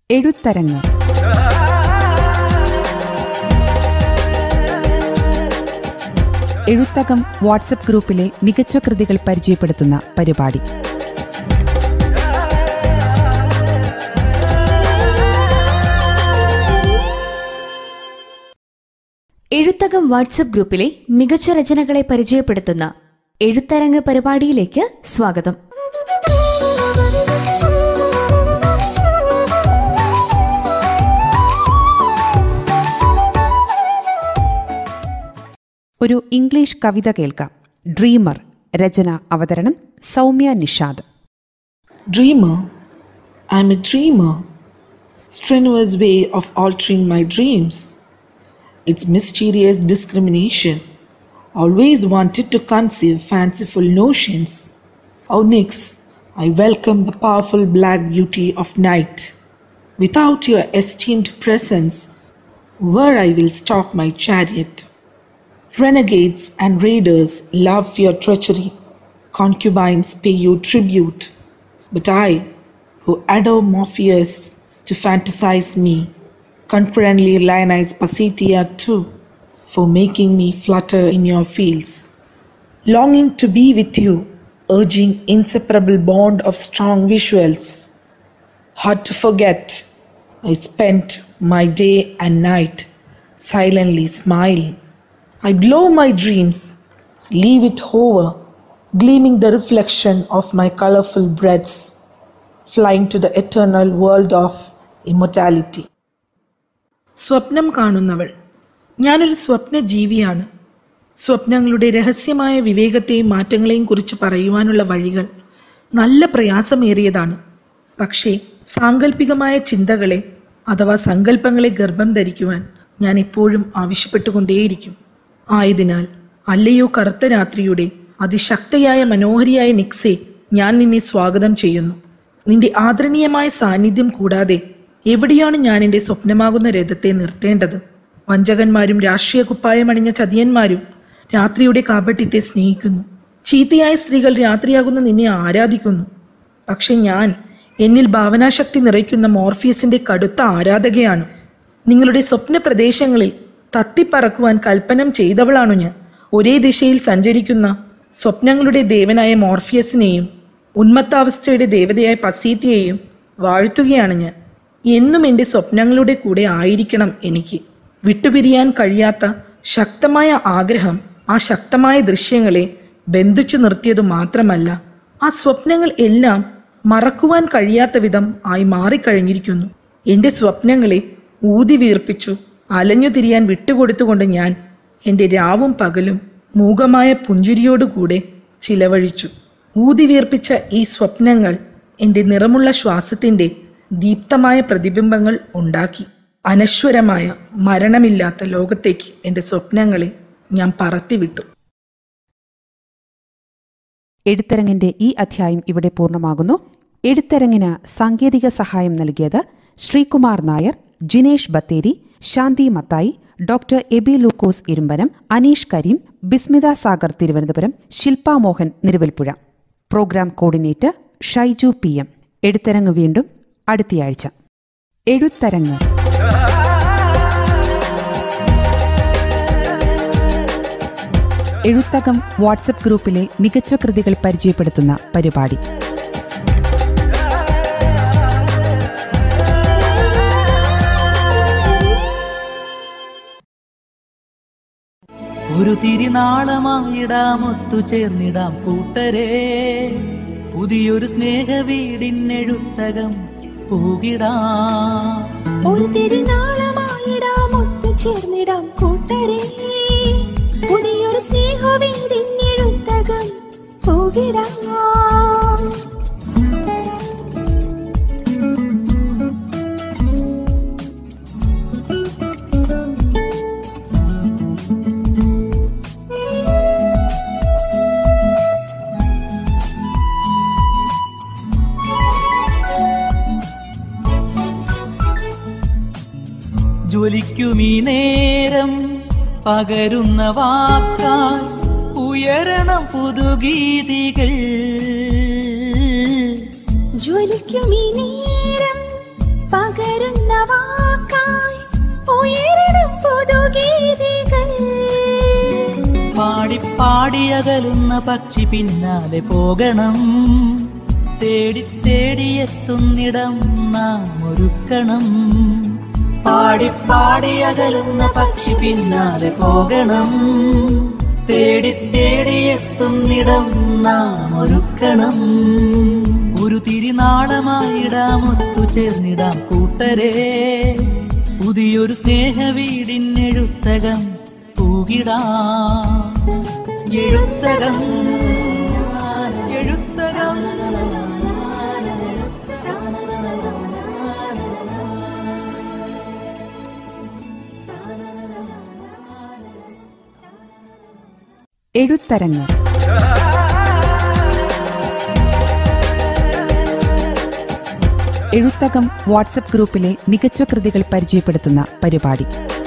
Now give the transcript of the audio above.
എഴുത്തരങ്ങ് എഴുത്തകം WhatsApp ഗ്രൂപ്പിലെ മികച്ച കൃതികൾ പരിചയപ്പെടുത്തുന്ന പരിപാടി എഴുത്തകം വാട്സപ്പ് ഗ്രൂപ്പിലെ മികച്ച രചനകളെ പരിചയപ്പെടുത്തുന്ന എഴുത്തരങ്ങ് പരിപാടിയിലേക്ക് സ്വാഗതം ഒരു ഇംഗ്ലീഷ് കവിത കേൾക്കാം ഡ്രീമർ രചന അവതരണം Soumya Nishad Dreamer, I'm a dreamer. Strenuous way of altering my dreams. It's mysterious discrimination. Always wanted to conceive fanciful notions. Oh, Nix, I welcome the powerful black beauty of night. Without your esteemed presence, where I will stop my chariot. Renegades and raiders love your treachery. Concubines pay you tribute. But I, who adore Morpheus to fantasize me, concurrently lionize Pasithea too, for making me flutter in your fields. Longing to be with you, urging inseparable bond of strong visuals. Hard to forget, I spent my day and night silently smiling. I blow my dreams, leave it over, gleaming the reflection of my colorful breaths, flying to the eternal world of immortality. സ്വപ്നം കാണുന്നവൾ ഞാനൊരു സ്വപ്ന ജീവിയാണ് സ്വപ്നങ്ങളുടെ രഹസ്യമായ വിവേകത്തെയും മാറ്റങ്ങളെയും കുറിച്ച് പറയുവാനുള്ള വഴികൾ നല്ല പ്രയാസമേറിയതാണ് പക്ഷേ സാങ്കല്പികമായ ചിന്തകളെ അഥവാ സങ്കല്പങ്ങളെ ഗർഭം ധരിക്കുവാൻ ഞാൻ എപ്പോഴും ആവശ്യപ്പെട്ടുകൊണ്ടേയിരിക്കും ആയതിനാൽ അല്ലയോ കറുത്ത രാത്രിയുടെ അതിശക്തയായ മനോഹരിയായ നിക്സെ ഞാൻ നിന്നെ സ്വാഗതം ചെയ്യുന്നു നിന്റെ ആദരണീയമായ സാന്നിധ്യം കൂടാതെ എവിടെയാണ് ഞാൻ എൻ്റെ സ്വപ്നമാകുന്ന രഥത്തെ നിർത്തേണ്ടത് വഞ്ചകന്മാരും രാഷ്ട്രീയ കുപ്പായമണിഞ്ഞ ചതിയന്മാരും രാത്രിയുടെ കാപട്യത്തെ സ്നേഹിക്കുന്നു ചീത്തയായ സ്ത്രീകൾ രാത്രിയാകുന്ന നിന്നെ ആരാധിക്കുന്നു പക്ഷെ ഞാൻ എന്നിൽ ഭാവനാശക്തി നിറയ്ക്കുന്ന മോർഫിയസിന്റെ കടുത്ത ആരാധകയാണ് നിങ്ങളുടെ സ്വപ്ന പ്രദേശങ്ങളിൽ തത്തിപ്പറക്കുവാൻ കൽപ്പനം ചെയ്തവളാണു ഞാൻ ഒരേ ദിശയിൽ സഞ്ചരിക്കുന്ന സ്വപ്നങ്ങളുടെ ദേവനായ മോർഫിയസിനെയും ഉന്മത്താവസ്ഥയുടെ ദേവതയായ പസീത്തിയെയും വാഴ്ത്തുകയാണ് ഞാൻ എന്നും എൻ്റെ സ്വപ്നങ്ങളുടെ കൂടെ ആയിരിക്കണം എനിക്ക് വിട്ടുപിരിയാൻ കഴിയാത്ത ശക്തമായ ആഗ്രഹം ആ ശക്തമായ ദൃശ്യങ്ങളെ ബന്ധിച്ചു നിർത്തിയതു മാത്രമല്ല ആ സ്വപ്നങ്ങൾ എല്ലാം മറക്കുവാൻ കഴിയാത്ത വിധം ആയി മാറിക്കഴിഞ്ഞിരിക്കുന്നു എൻ്റെ സ്വപ്നങ്ങളെ ഊതി വീർപ്പിച്ചു അലഞ്ഞു തിരിയാൻ വിട്ടുകൊടുത്തുകൊണ്ട് ഞാൻ എൻ്റെ രാവും പകലും മൂകമായ പുഞ്ചിരിയോടുകൂടെ ചിലവഴിച്ചു ഊതി വീർപ്പിച്ച ഈ സ്വപ്നങ്ങൾ എൻ്റെ നിറമുള്ള ശ്വാസത്തിൻ്റെ ദീപ്തമായ പ്രതിബിംബങ്ങൾ ഉണ്ടാക്കി അനശ്വരമായ മരണമില്ലാത്ത ലോകത്തേക്ക് എൻ്റെ സ്വപ്നങ്ങളെ ഞാൻ പറത്തിവിട്ടു എഴുത്തരങ്ങിന്റെ ഈ അധ്യായം ഇവിടെ പൂർണ്ണമാകുന്നു എഴുത്തരങ്ങിന് സാങ്കേതിക സഹായം നൽകിയത് Sreekumar Nair Jinesh Bathery Shanthi Mathai doctor Ebi Lukose Irumbanam Aneesh Kareem Bismitha Sagar Thiruvananthapuram Shilpa Mohan Niruvalppuzha programme coordinator Shaiju P M എഴുത്തരങ്ങ് വീണ്ടും അടുത്തയാഴ്ച എഴുത്തരങ്ങ് എഴുത്തകം വാട്സപ്പ് ഗ്രൂപ്പിലെ മികച്ച കൃതികൾ പരിചയപ്പെടുത്തുന്ന പരിപാടി ഒരു തിരിനാളമായിടാം ഒത്തുചേർന്നിടാം കൂട്ടരെ പുതിയൊരു സ്നേഹവീടിനെഴുത്തകം പൂകിടാം ഒരു തിരുനാളമായിടാം ഒത്തുചേർന്നിടാം കൂട്ടരെ പുതിയൊരു സ്നേഹവീടിഞ്ഞെഴുത്തകം പോകിടാം ജ്വലിക്കുമീ നേരം പകരുന്ന വാക്കാൽ ഉയരണം പുതുഗീതികൾ ജ്വലിക്കും ഈ നേരം പകരുന്ന വാക്കായി ഉയരണം പുതുഗീതികൾ പാടി പാടി അകലുന്ന പക്ഷി പിന്നാലെ പോകണം തേടി തേടിയെത്തുന്നിടം നാം ഒരുക്കണം പാടി പാടി അകലുന്ന പക്ഷി പിന്നാലെ പോകണം തേടി തേടിയെത്തുന്നിടം നാം ഒരുക്കണം ഒരു തിരിനാളമായിടാം ഒത്തുചേർന്നിടാം കൂട്ടരെ പുതിയൊരു സ്നേഹവീടിനെഴുത്തകം പൂകിടാം എഴുത്തകം എഴുത്തകം എഴുത്തരങ്ങ് എഴുത്തകം വാട്സപ്പ് ഗ്രൂപ്പിലെ മികച്ച കൃതികൾ പരിചയപ്പെടുത്തുന്ന പരിപാടി